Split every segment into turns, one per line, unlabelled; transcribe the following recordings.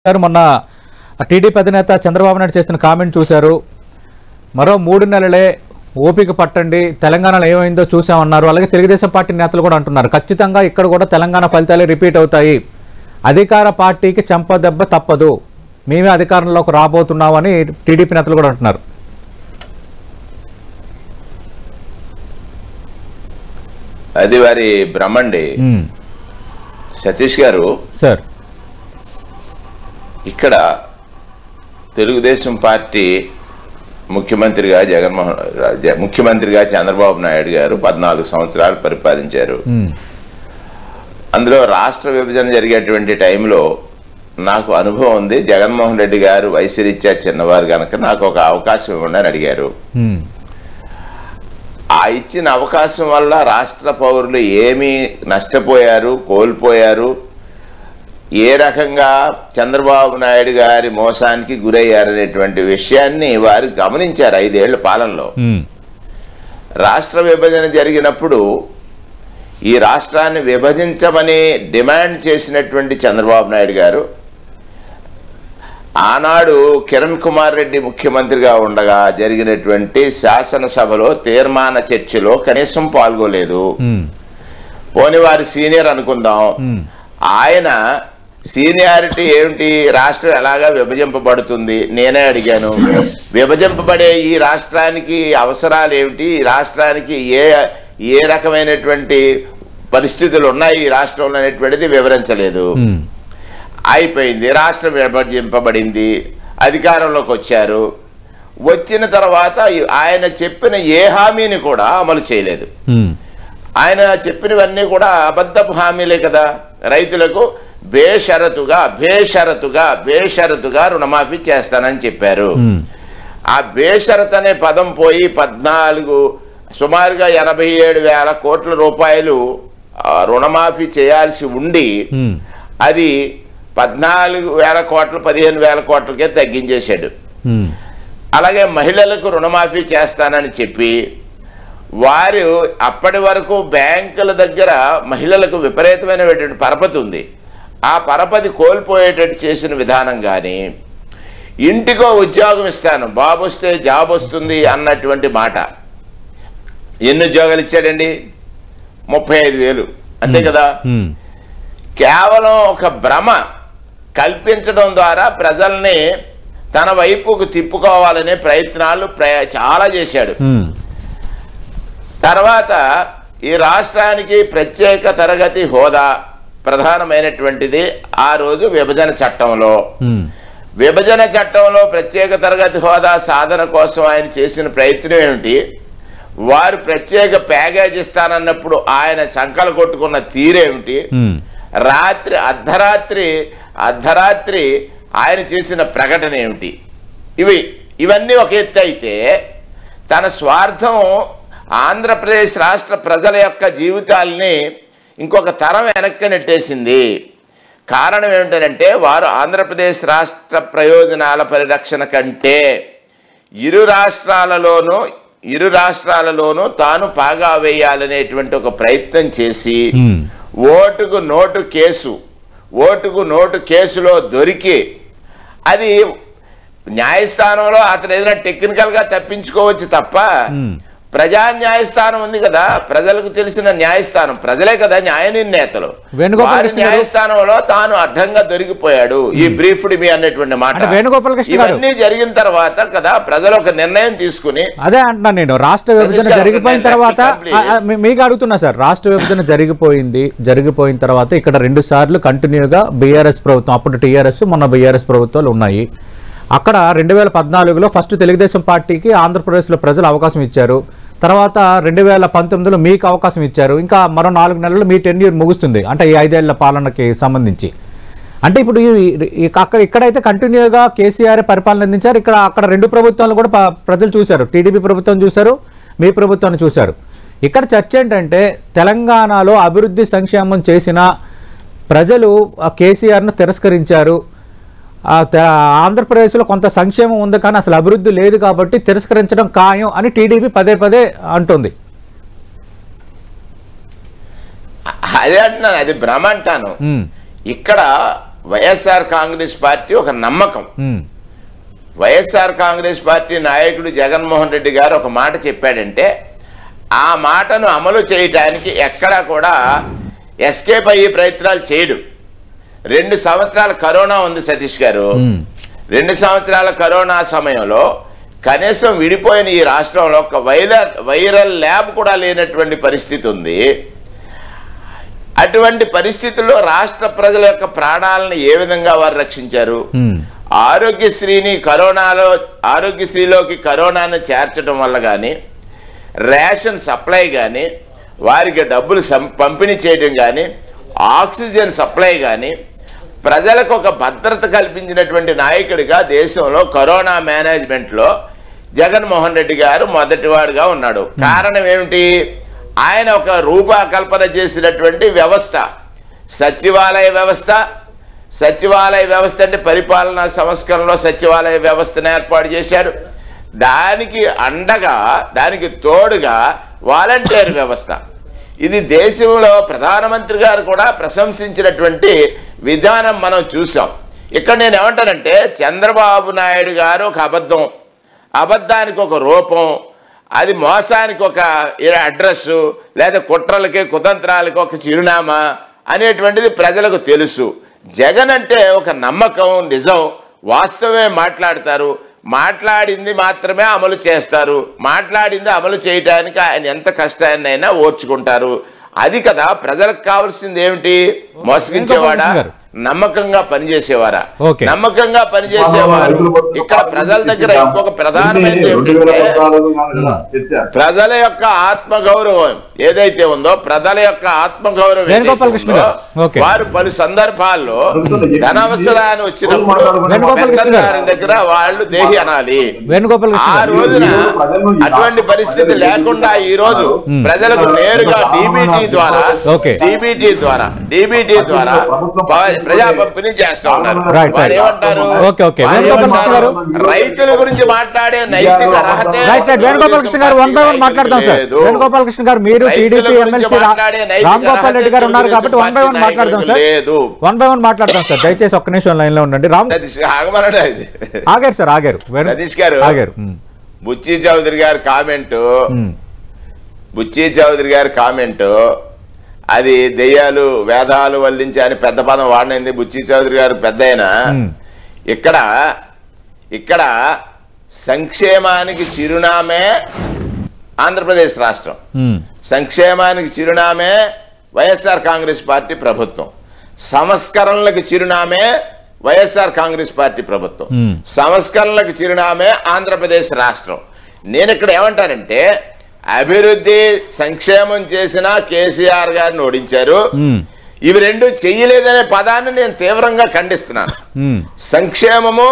గారు మొన్న టీడీపీ అధినేత చంద్రబాబు నాయుడు చేసిన కామెంట్ చూశారు మరో మూడు నెలలే ఓపిక పట్టండి తెలంగాణలో ఏమైందో చూసామన్నారు అలాగే తెలుగుదేశం పార్టీ నేతలు కూడా అంటున్నారు ఖచ్చితంగా ఇక్కడ కూడా తెలంగాణ ఫలితాలే రిపీట్ అవుతాయి అధికార పార్టీకి చెంపదెబ్బ తప్పదు మేమే అధికారంలోకి రాబోతున్నామని టీడీపీ నేతలు కూడా అంటున్నారు
అది వారి బ్రహ్మండి
ఉమ్,
సతీష్ గారు
సార్
ఇక్కడ తెలుగుదేశం పార్టీ ముఖ్యమంత్రిగా జగన్మోహన్ జ- ముఖ్యమంత్రిగా చంద్రబాబు నాయుడు గారు పద్నాలుగు సంవత్సరాలు పరిపాలించారు
ఉమ్,
అందులో రాష్ట్ర విభజన జరిగేటువంటి టైంలో నాకు అనుభవం ఉంది జగన్మోహన్ రెడ్డి గారు వయసురీత్యా చిన్నవారు కనుక నాకు ఒక అవకాశం ఇవ్వండి అని అడిగారు
ఉమ్,
ఆ ఇచ్చిన అవకాశం వల్ల రాష్ట్ర పౌరులు ఏమి నష్టపోయారు కోల్పోయారు ఏ రకంగా చంద్రబాబు నాయుడు గారి మోసానికి గురయ్యారనేటువంటి విషయాన్ని వారు గమనించారు ఐదేళ్ల పాలనలో
ఉమ్,
రాష్ట్ర విభజన జరిగినప్పుడు ఈ రాష్ట్రాన్ని విభజించమని డిమాండ్ చేసినటువంటి చంద్రబాబు నాయుడు గారు ఆనాడు కిరణ్ కుమార్ రెడ్డి ముఖ్యమంత్రిగా ఉండగా జరిగినటువంటి శాసనసభలో తీర్మాన చర్చలో కనీసం పాల్గొలేదు
ఉమ్,
పోని వారి సీనియర్ అనుకుందాం
ఉమ్,
ఆయన సీనియారిటీ ఏమిటి రాష్ట్రం ఎలాగా విభజింపబడుతుంది నేనే అడిగాను విభజింపబడే ఈ రాష్ట్రానికి అవసరాలు ఏమిటి ఈ రాష్ట్రానికి ఏ ఏ రకమైనటువంటి పరిస్థితులు ఉన్నాయి ఈ రాష్ట్రంలో అనేటువంటిది వివరించలేదు
ఉమ్,
అయిపోయింది రాష్ట్రం విభజింపబడింది అధికారంలోకి వచ్చారు వచ్చిన తర్వాత ఆయన చెప్పిన ఏ హామీని కూడా అమలు చేయలేదు
ఉమ్,
ఆయన చెప్పినవన్నీ కూడా అబద్ధపు హామీలే కదా రైతులకు బేషరతుగా బేషరతుగా బేషరతుగా రుణమాఫీ చేస్తానని చెప్పారు
ఉమ్,
ఆ బేషరత్ అనే పదం పోయి పద్నాలుగు సుమారుగా ఎనభై ఏడు వేల కోట్ల రూపాయలు ఆ, రుణమాఫీ చేయాల్సి ఉండి
ఉమ్,
అది పద్నాలుగు వేల కోట్లు పదిహేను వేల కోట్లకే తగ్గించేశాడు
ఉమ్,
అలాగే మహిళలకు రుణమాఫీ చేస్తానని చెప్పి వారు అప్పటి వరకు బ్యాంకుల దగ్గర మహిళలకు విపరీతమైనటువంటి పరపతి ఉంది ఆ పరపతి కోల్పోయేటట్టు చేసిన విధానం కానీ ఇంటికో ఉద్యోగం ఇస్తాను బాబు వస్తే జాబ్ వస్తుంది అన్నటువంటి మాట ఎన్ని ఉద్యోగాలు ఇచ్చాడండి ముప్పై ఐదు వేలు అంతే కదా
ఉమ్,
కేవలం ఒక భ్రమ కల్పించడం ద్వారా ప్రజల్ని తన వైపుకు తిప్పుకోవాలనే ప్రయత్నాలు ప్రయ- చాలా చేశాడు
ఉమ్,
తర్వాత ఈ రాష్ట్రానికి ప్రత్యేక తరగతి హోదా ప్రధానమైనటువంటిది ఆ రోజు విభజన చట్టంలో
ఉమ్,
విభజన చట్టంలో ప్రత్యేక తరగతి హోదా సాధన కోసం ఆయన చేసిన ప్రయత్నం ఏమిటి వారు ప్రత్యేక ప్యాకేజ్ ఇస్తానన్నప్పుడు ఆయన సంకలు కొట్టుకున్న తీరేమిటి
ఉమ్,
రాత్రి అర్ధరాత్రి అర్ధరాత్రి ఆయన చేసిన ప్రకటన ఏమిటి ఇవి ఇవన్నీ ఒక ఎత్తు అయితే తన స్వార్థం ఆంధ్రప్రదేశ్ రాష్ట్ర ప్రజల యొక్క జీవితాల్ని ఇంకొక తరం వెనక్కి నెట్టేసింది కారణం ఏమిటంటే వారు ఆంధ్రప్రదేశ్ రాష్ట్ర ప్రయోజనాల పరిరక్షణ కంటే ఇరు రాష్ట్రాలలోనూ ఇరు రాష్ట్రాలలోనూ తాను పాగా వేయాలనేటువంటి ఒక ప్రయత్నం చేసి
ఉమ్,
ఓటుకు నోటు కేసు ఓటుకు నోటు కేసులో దొరికి అది న్యాయస్థానంలో అతను ఏదైనా టెక్నికల్గా తప్పించుకోవచ్చు తప్ప
ఉమ్.
ప్రజా న్యాయస్థానం ఉంది కదా ప్రజలకు తెలిసిన న్యాయస్థానం ప్రజలే కదా న్యాయ నిర్ణేతలు
వేణుగోపాల
వారి
కృష్ణ గారు-
న్యాయస్థానంలో తాను అడ్డంగా దొరికిపోయాడు ఈ బ్రీఫ్డ్ మీ అన్నటువంటి మాట
అంటే వేణుగోపాల కృష్ణ గారు-
ఇవన్నీ జరిగిన తర్వాత కదా ప్రజలు ఒక నిర్ణయం తీసుకుని
అదే అంటున్నాను నేను రాష్ట్ర విభజన
ప్రతిష్టాపన
జరిగిపోయిన
నిర్ణయం
తర్వాత
complete.
ఆ, ఆ, మీ- మీకు అడుగుతున్నా సార్ రాష్ట్ర విభజన జరిగిపోయింది జరిగిపోయిన తర్వాత ఇక్కడ రెండు సార్లు కంటిన్యూగా బీఆర్ఎస్ ప్రభుత్వం అప్పుడు టీఆర్ఎస్ మొన్న బీఆర్ఎస్ ప్రభుత్వాలు ఉన్నాయి అక్కడ రెండు వేల పద్నాలుగులో ఫస్ట్ తెలుగుదేశం పార్టీకి ఆంధ్రప్రదేశ్లో ప్రజలు అవకాశం ఇచ్చారు తర్వాత రెండు వేల పంతొమ్మిదిలో మీకు అవకాశం ఇచ్చారు ఇంకా మరో నాలుగు నెలలు మీ టెన్యూర్ ముగుస్తుంది అంటే ఈ ఐదేళ్ల పాలనకి సంబంధించి అంటే ఇప్పుడు ఈ- ఈ- అక్కడ ఇక్కడైతే కంటిన్యూగా కేసీఆర్ పరిపాలన అందించారు ఇక్కడ అక్కడ రెండు ప్రభుత్వాలు కూడా ప- ప్రజలు చూశారు టీడీపీ ప్రభుత్వం చూశారు మీ ప్రభుత్వాన్ని చూశారు ఇక్కడ చర్చ ఏంటంటే తెలంగాణలో అభివృద్ధి సంక్షేమం చేసిన ప్రజలు ఆ కేసీఆర్ను తిరస్కరించారు ఆ తె- ఆంధ్రప్రదేశ్లో కొంత సంక్షేమం ఉంది కానీ అసలు అభివృద్ధి లేదు కాబట్టి తిరస్కరించడం ఖాయం అని టీడీపీ పదే పదే అంటుంది
అదే అంటున్నాను అది భ్రమ అంటాను
ఉమ్,
ఇక్కడ వైఎస్ఆర్ కాంగ్రెస్ పార్టీ ఒక నమ్మకం
ఉమ్,
వైఎస్ఆర్ కాంగ్రెస్ పార్టీ నాయకుడు జగన్మోహన్ రెడ్డి గారు ఒక మాట చెప్పాడంటే ఆ మాటను అమలు చేయటానికి ఎక్కడా కూడా ఎస్కేప్ అయ్యే ప్రయత్నాలు చేయడు రెండు సంవత్సరాల కరోనా ఉంది సతీష్ గారు
ఉమ్,
రెండు సంవత్సరాల కరోనా సమయంలో కనీసం విడిపోయిన ఈ రాష్ట్రంలో ఒక వైరల్ వైరల్ ల్యాబ్ కూడా లేనటువంటి పరిస్థితి ఉంది అటువంటి పరిస్థితుల్లో రాష్ట్ర ప్రజల యొక్క ప్రాణాలను ఏ విధంగా వారు రక్షించారు
ఉమ్,
ఆరోగ్యశ్రీని కరోనాలో ఆరోగ్యశ్రీలోకి కరోనాను చేర్చడం వల్ల కానీ రేషన్ సప్లై కానీ వారికి డబ్బులు సం- పంపిణీ చేయడం కానీ ఆక్సిజన్ సప్లై కానీ ప్రజలకు ఒక భద్రత కల్పించినటువంటి నాయకుడిగా దేశంలో కరోనా మేనేజ్మెంట్లో జగన్మోహన్ రెడ్డి గారు మొదటివాడుగా ఉన్నాడు కారణం ఏమిటి ఆయన ఒక రూపకల్పన చేసినటువంటి వ్యవస్థ సచివాలయ వ్యవస్థ సచివాలయ వ్యవస్థ అంటే పరిపాలనా సంస్కరణలో సచివాలయ వ్యవస్థను ఏర్పాటు చేశారు దానికి అండగా దానికి తోడుగా వాలంటీర్ వ్యవస్థ ఇది దేశంలో ప్రధానమంత్రి గారు కూడా ప్రశంసించినటువంటి విధానం మనం చూసాం ఇక్కడ నేను ఏమంటానంటే చంద్రబాబు నాయుడు గారు ఒక అబద్ధం అబద్ధానికి ఒక రూపం అది మోసానికి ఒక అడ్రస్ లేదా కుట్రలకి కుతంత్రాలకి ఒక చిరునామా అనేటువంటిది ప్రజలకు తెలుసు జగన్ అంటే ఒక నమ్మకం నిజం వాస్తవమే మాట్లాడతారు మాట్లాడింది మాత్రమే అమలు చేస్తారు మాట్లాడింది అమలు చేయడానికి ఆయన ఎంత కష్టాన్నైనా ఓర్చుకుంటారు అది కదా ప్రజలకు కావాల్సింది ఏమిటి మోసగించేవాడా
వెంకటరమణ గారు.
నమ్మకంగా పనిచేసేవారా
ఓకే.
నమ్మకంగా పనిచేసేవారు ఇక్కడ ప్రజల దగ్గర ఇంకొక ప్రధానమైనది ఏమిటంటే ప్రజల యొక్క ఆత్మ గౌరవం ఏదైతే ఉందో ప్రజల యొక్క ఆత్మ గౌరవం ఏదైతే
వేణుగోపాల్ కృష్ణ
ఉందో,
గారు. ఓకే.
వారు పలు సందర్భాల్లో ధనవసరాన్ని వచ్చినప్పుడు
వేణుగోపాల్ కృష్ణ గారు.
పెద్దవారి దగ్గర వాళ్ళు దేహి అనాలి
వేణుగోపాల్ కృష్ణ
ఆ
గారు.
రోజున అటువంటి పరిస్థితి లేకుండా ఈ రోజు ప్రజలకు నేరుగా డిబిటీ ద్వారా
ఓకే.
డిబిటీ ద్వారా డిబిటీ ద్వారా ప- ప్రజా పంపిణీ చేస్తా ఉన్నారు
రైట్, రైట్.
వారు ఏమంటారు
ఓకే, ఓకే.
వారు
వేణుగోపాల్ కృష్ణ గారు.
ఏమంటారు? రైతుల గురించి మాట్లాడే నైతిక అర్హతే
రైట్ రైట్ వేణుగోపాల్ కృష్ణ గారు వన్ బై వన్ మాట్లాడదాం సార్
లేదు.
వేణుగోపాల్ కృష్ణ గారు మీరు
రైతుల
టీడీపీ
గురించి
ఎమ్మెల్సీ
మాట్లాడే నైతిక
రామ్ గోపాల్ రెడ్డి గారు ఉన్నారు కాబట్టి వన్ బై వన్
తెలుగుదేశం
మాట్లాడదాం సార్
లేదు.
వన్ బై వన్ మాట్లాడదాం సార్ దయచేసి ఒక్క నిమిషం లైన్ లో ఉండండి రామ్
సతీష్ ఆగమనడా ఇది
ఆగారు సార్ ఆగారు వేణు
సతీష్ గారు.
ఆగారు ఉమ్,
బుచ్చి చౌదరి గారి కామెంట్
ఉమ్,
బుచ్చి చౌదరి గారి కామెంట్ అది దెయ్యాలు వేదాలు వల్లించి అని పెద్ద పదం వాడినైంది బుచ్చి చౌదరి గారు పెద్ద
ఉమ్.
ఇక్కడ ఇక్కడ సంక్షేమానికి చిరునామే ఆంధ్రప్రదేశ్ రాష్ట్రం
ఉమ్,
సంక్షేమానికి చిరునామే వైఎస్ఆర్ కాంగ్రెస్ పార్టీ ప్రభుత్వం సంస్కరణలకు చిరునామే వైఎస్ఆర్ కాంగ్రెస్ పార్టీ ప్రభుత్వం
Hmm.
సంస్కరణలకు చిరునామే ఆంధ్రప్రదేశ్ రాష్ట్రం నేను ఇక్కడ ఏమంటానంటే అభివృద్ధి సంక్షేమం చేసిన కేసీఆర్ గారిని ఓడించారు
ఉమ్,
ఇవి రెండు చెయ్యలేదనే పదాన్ని నేను తీవ్రంగా ఖండిస్తున్నాను
ఉమ్,
సంక్షేమము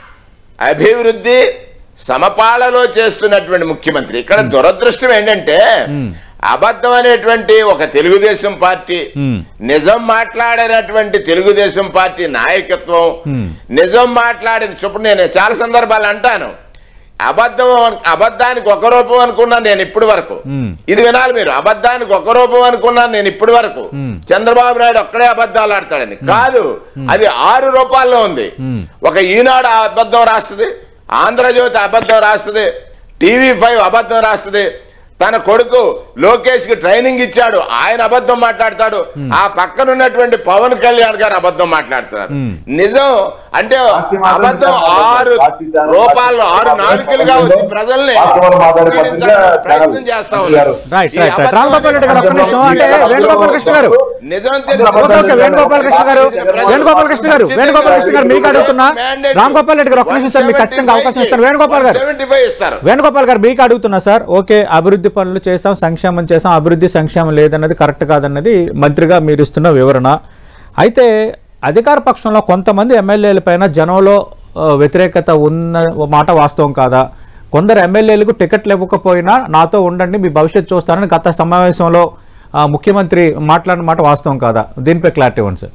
అభివృద్ధి సమపాలలో చేస్తున్నటువంటి ముఖ్యమంత్రి ఇక్కడ దురదృష్టం ఏంటంటే అబద్ధం అనేటువంటి ఒక తెలుగుదేశం పార్టీ
Hmm.
నిజం మాట్లాడినటువంటి తెలుగుదేశం పార్టీ నాయకత్వం
Hmm.
నిజం మాట్లాడిన ఇప్పుడు నేను చాలా సందర్భాలు అంటాను అబద్ధం అబద్ధానికి ఒక రూపం అనుకున్నాను నేను ఇప్పటి వరకు
Hmm.
ఇది వినాలి మీరు అబద్ధానికి ఒక రూపం అనుకున్నాను నేను ఇప్పటి వరకు
Hmm.
చంద్రబాబు నాయుడు ఒక్కడే అబద్ధాలు ఆడతాడని కాదు అది ఆరు రూపాల్లో ఉంది
Hmm.
ఒక ఈనాడు అబద్ధం రాస్తుంది ఆంధ్రజ్యోతి అబద్ధం రాస్తుంది టీవీ ఫైవ్ అబద్ధం రాస్తుంది తన కొడుకు లోకేష్ కి ట్రైనింగ్ ఇచ్చాడు ఆయన అబద్ధం మాట్లాడతాడు ఆ పక్కన ఉన్నటువంటి పవన్ కళ్యాణ్ గారు అబద్ధం మాట్లాడుతున్నారు
Hmm.
నిజం అంటే
పార్టీ మాత్రం
అబద్ధం
చెప్పాలి.
ఆరు
పార్టీ ఛానల్
రూపాయలు ఆరు
పార్టీ
నాలుకలుగా
ఛానల్
వచ్చి ప్రజల్ని
వాస్తవాలు మాట్లాడే
పీడించడానికి
పత్రిక
ప్రయత్నం
ఛానల్.
చేస్తా ఉన్నారు
రైట్
ఈ
రైట్ రైట్
అబద్ధం
రామ్ గోపాల్ రెడ్డి గారు ఒక్క నిమిషం అంటే వేణుగోపాల్ కృష్ణ గారు
నిజం
ఓకే ఓకే వేణుగోపాల్ కృష్ణ గారు వేణుగోపాల్ కృష్ణ గారు వేణుగోపాల్ కృష్ణ గారు మీకు అడుగుతున్నా రామ్ గోపాల్ రెడ్డి గారు ఒక్క నిమిషం సార్ మీకు ఖచ్చితంగా అవకాశం ఇస్తాను వేణుగోపాల్ గారు
సెవెంటీ ఫైవ్ ఇస్తారు
వేణుగోపాల్ గారు మీకు అడుగుతున్నా సార్ ఓకే అభివృద్ధి పనులు చేసాం సంక్షేమం చేసాం అభివృద్ధి సంక్షేమం లేదన్నది కరెక్ట్ కాదన్నది మంత్రిగా మీరు ఇస్తున్న వివరణ అయితే అధికార పక్షంలో కొంతమంది ఎమ్మెల్యేల పైన జనంలో ఆ, వ్యతిరేకత ఉన్న మాట వాస్తవం కాదా కొందరు ఎమ్మెల్యేలకు టికెట్లు ఇవ్వకపోయినా నాతో ఉండండి మీ భవిష్యత్తు చూస్తానని గత సమావేశంలో ఆ, ముఖ్యమంత్రి మాట్లాడిన మాట వాస్తవం కాదా దీనిపై క్లారిటీ ఇవ్వండి సార్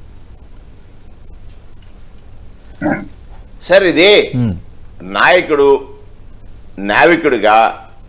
సార్ ఇది
ఉమ్,
నాయకుడు నావికుడిగా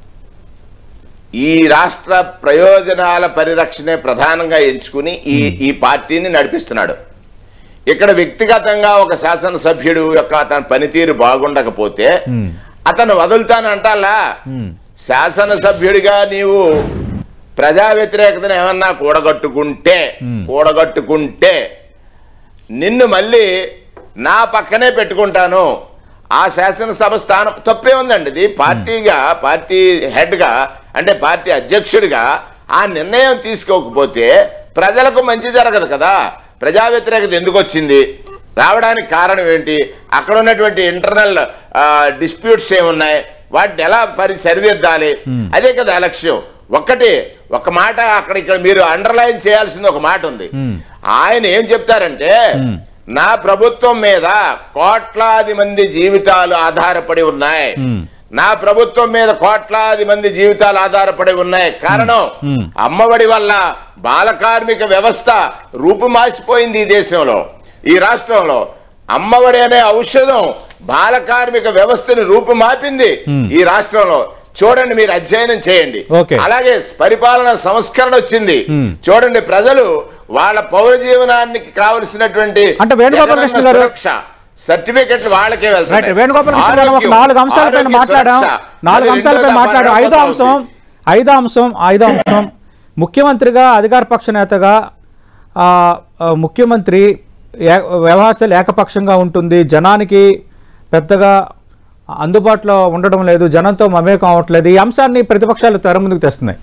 ఈ రాష్ట్ర ప్రయోజనాల పరిరక్షణే ప్రధానంగా ఎంచుకుని ఈ ఈ పార్టీని నడిపిస్తున్నాడు ఇక్కడ వ్యక్తిగతంగా ఒక శాసనసభ్యుడు యొక్క అతని పనితీరు బాగుండకపోతే
ఉమ్,
అతను వదులుతానంటాలా
ఉమ్,
శాసనసభ్యుడిగా నీవు ప్రజా వ్యతిరేకతను ఏమన్నా కూడగట్టుకుంటే
Hmm.
కూడగట్టుకుంటే నిన్ను మళ్ళీ నా పక్కనే పెట్టుకుంటాను ఆ శాసనసభ స్థానం తప్పే ఉందండి ఇది పార్టీగా పార్టీ హెడ్గా అంటే పార్టీ అధ్యక్షుడిగా ఆ నిర్ణయం తీసుకోకపోతే ప్రజలకు మంచి జరగదు కదా ప్రజా వ్యతిరేకత ఎందుకు వచ్చింది రావడానికి కారణం ఏంటి అక్కడ ఉన్నటువంటి ఇంటర్నల్ డిస్ప్యూట్స్ ఏమున్నాయి వాటిని ఎలా పరి సరిదిద్దాలి అదే కదా లక్ష్యం ఒక్కటి ఒక మాట అక్కడ ఇక్కడ మీరు అండర్లైన్ చేయాల్సింది ఒక మాట ఉంది
Hmm.
ఆయన ఏం చెప్తారంటే
Hmm.
నా ప్రభుత్వం మీద కోట్లాది మంది జీవితాలు ఆధారపడి ఉన్నాయి
Hmm.
నా ప్రభుత్వం మీద కోట్లాది మంది జీవితాలు ఆధారపడి ఉన్నాయి కారణం
Hmm.
అమ్మఒడి వల్ల బాల కార్మిక వ్యవస్థ రూపుమాసిపోయింది ఈ దేశంలో ఈ రాష్ట్రంలో అమ్మఒడి అనే ఔషధం బాల కార్మిక వ్యవస్థను రూపుమాపింది
Hmm.
ఈ రాష్ట్రంలో చూడండి మీరు అధ్యయనం చేయండి
Okay.
అలాగే పరిపాలన సంస్కరణ వచ్చింది
Hmm.
చూడండి ప్రజలు వాళ్ళ పౌర జీవనానికి కావలసినటువంటి
అంటే వేణుగోపాల కృష్ణ గారు-
సర్టిఫికెట్లు వాళ్ళకే
రైట్
వెళ్తాయి
వేణుగోపాల కృష్ణ గారు ఒక నాలుగు అంశాలపైన మాట్లాడాం నాలుగు అంశాలపై మాట్లాడాం ఐదో అంశం ఐదో అంశం ఐదో అంశం ముఖ్యమంత్రిగా అధికార పక్ష నేతగా ఆ, ఆ, ముఖ్యమంత్రి ఏ- వ్యవహారాలు ఏకపక్షంగా ఉంటుంది జనానికి పెద్దగా అందుబాటులో ఉండడం లేదు జనంతో మమేకం అవ్వట్లేదు ఈ అంశాన్ని ప్రతిపక్షాలు తెర ముందుకు తెస్తున్నాయి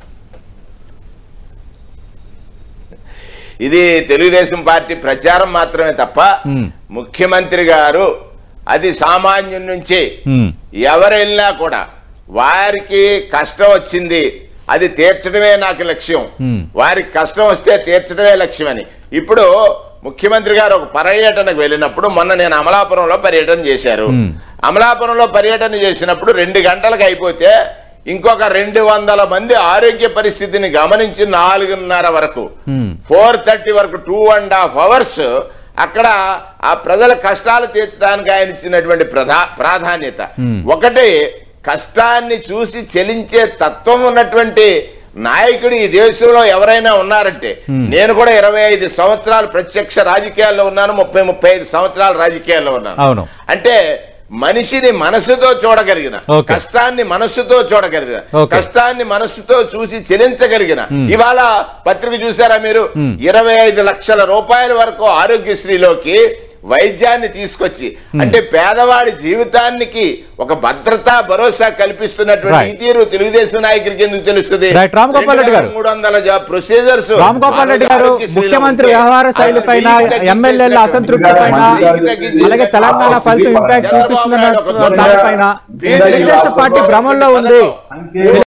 ఇది తెలుగుదేశం పార్టీ ప్రచారం మాత్రమే తప్ప
Hmm.
ముఖ్యమంత్రి గారు అది సామాన్యుడి నుంచి
ఉమ్,
ఎవరు వెళ్ళినా కూడా వారికి కష్టం వచ్చింది అది తీర్చడమే నాకు లక్ష్యం
Hmm.
వారికి కష్టం వస్తే తీర్చడమే లక్ష్యం అని ఇప్పుడు ముఖ్యమంత్రి గారు ఒక పర్యటనకు వెళ్ళినప్పుడు మొన్న నేను అమలాపురంలో పర్యటన చేశారు
Hmm.
అమలాపురంలో పర్యటన చేసినప్పుడు రెండు గంటలకు అయిపోతే ఇంకొక రెండు వందల మంది ఆరోగ్య పరిస్థితిని గమనించి నాలుగున్నర వరకు
Hmm.
ఫోర్ థర్టీ వరకు టూ అండ్ హాఫ్ అవర్స్ అక్కడ ఆ ప్రజల కష్టాలు తీర్చడానికి ఆయన ఇచ్చినటువంటి ప్రధా ప్రాధాన్యత
Hmm.
ఒకటి కష్టాన్ని చూసి చెలించే తత్వం ఉన్నటువంటి నాయకుడు ఈ దేశంలో ఎవరైనా ఉన్నారంటే
Hmm.
నేను కూడా ఇరవై ఐదు సంవత్సరాలు ప్రత్యక్ష రాజకీయాల్లో ఉన్నాను ముప్పై ముప్పై ఐదు సంవత్సరాలు రాజకీయాల్లో ఉన్నాను
అవును
అంటే మనిషిని మనసుతో చూడగలిగిన
Okay.
కష్టాన్ని మనస్సుతో చూడగలిగిన
Okay.
కష్టాన్ని మనస్సుతో చూసి చెలించగలిగిన
Hmm.
ఇవాళ పత్రిక చూసారా మీరు
Hmm.
ఇరవై ఐదు లక్షల రూపాయల వరకు ఆరోగ్యశ్రీలోకి వైద్యాన్ని తీసుకొచ్చి అంటే పేదవాడి జీవితానికి ఒక భద్రత భరోసా కల్పిస్తున్నటువంటి
Right.
ఈ తీరు తెలుగుదేశం నాయకుడికి ఎందుకు తెలుస్తుంది
Right. రామ్ గోపాల్ రెడ్డి గారు.
మూడు వందల ప్రొసీజర్స్
రామ్ గోపాల్ రెడ్డి గారు ముఖ్యమంత్రి వ్యవహార శైలి పైన ఎమ్మెల్యేల అసంతృప్తి పైన అలాగే తెలంగాణ ఫలితం ఇంపాక్ట్ చూపిస్తున్న దానిపైన తెలుగుదేశం పార్టీ భ్రమంలో ఉంది